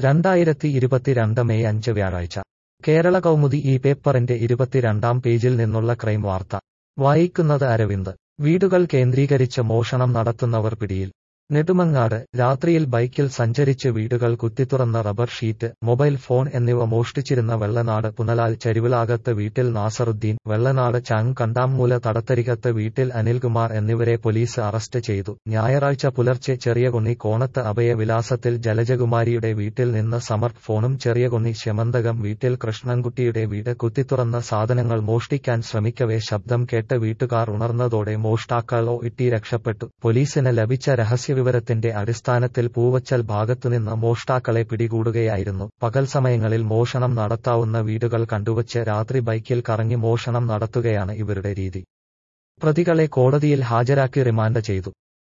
രണ്ടായിരത്തി ഇരുപത്തിരണ്ട് മെയ് അഞ്ച് വ്യാഴാഴ്ച കേരള കൗമുദി ഈ പേപ്പറിന്റെ ഇരുപത്തിരണ്ടാം പേജിൽ നിന്നുള്ള ക്രൈം വാർത്ത വായിക്കുന്നത് അരവിന്ദ് വീടുകൾ കേന്ദ്രീകരിച്ച് മോഷണം നടത്തുന്നവർ പിടിയിൽ നെടുമങ്ങാട് രാത്രിയിൽ ബൈക്കിൽ സഞ്ചരിച്ച് വീടുകൾ കുത്തിത്തുറന്ന റബ്ബർ ഷീറ്റ് മൊബൈൽ ഫോൺ എന്നിവ മോഷ്ടിച്ചിരുന്ന വെള്ളനാട് പുനലാൽ ചരിവിളാകത്ത് വീട്ടിൽ നാസറുദ്ദീൻ വെള്ളനാട് ചാങ് കണ്ടാമ്മൂല തടത്തരികത്ത് വീട്ടിൽ അനിൽകുമാർ എന്നിവരെ പോലീസ് അറസ്റ്റ് ചെയ്തു ഞായറാഴ്ച പുലർച്ചെ ചെറിയകുണ്ണി കോണത്ത് അഭയവിലാസത്തിൽ ജലജകുമാരിയുടെ വീട്ടിൽ നിന്ന് സമർട്ട് ഫോണും ചെറിയകുണ്ണി ശമന്തകം വീട്ടിൽ കൃഷ്ണൻകുട്ടിയുടെ വീട് കുത്തിത്തുറന്ന സാധനങ്ങൾ മോഷ്ടിക്കാൻ ശ്രമിക്കവേ ശബ്ദം കേട്ട് വീട്ടുകാർ ഉണർന്നതോടെ മോഷ്ടാക്കളോ ഇട്ടി രക്ഷപ്പെട്ടു പോലീസിന് ലഭിച്ച രഹസ്യവിവരത്തിന്റെ അടിസ്ഥാനത്തിൽ പൂവച്ചൽ ഭാഗത്തുനിന്ന് മോഷ്ടാക്കളെ പിടികൂടുകയായിരുന്നു പകൽ സമയങ്ങളിൽ മോഷണം നടത്താവുന്ന വീടുകൾ കണ്ടുവച്ച് രാത്രി ബൈക്കിൽ കറങ്ങി മോഷണം നടത്തുകയാണ് ഇവരുടെ രീതി പ്രതികളെ കോടതിയിൽ ഹാജരാക്കി റിമാൻഡ് ചെയ്തു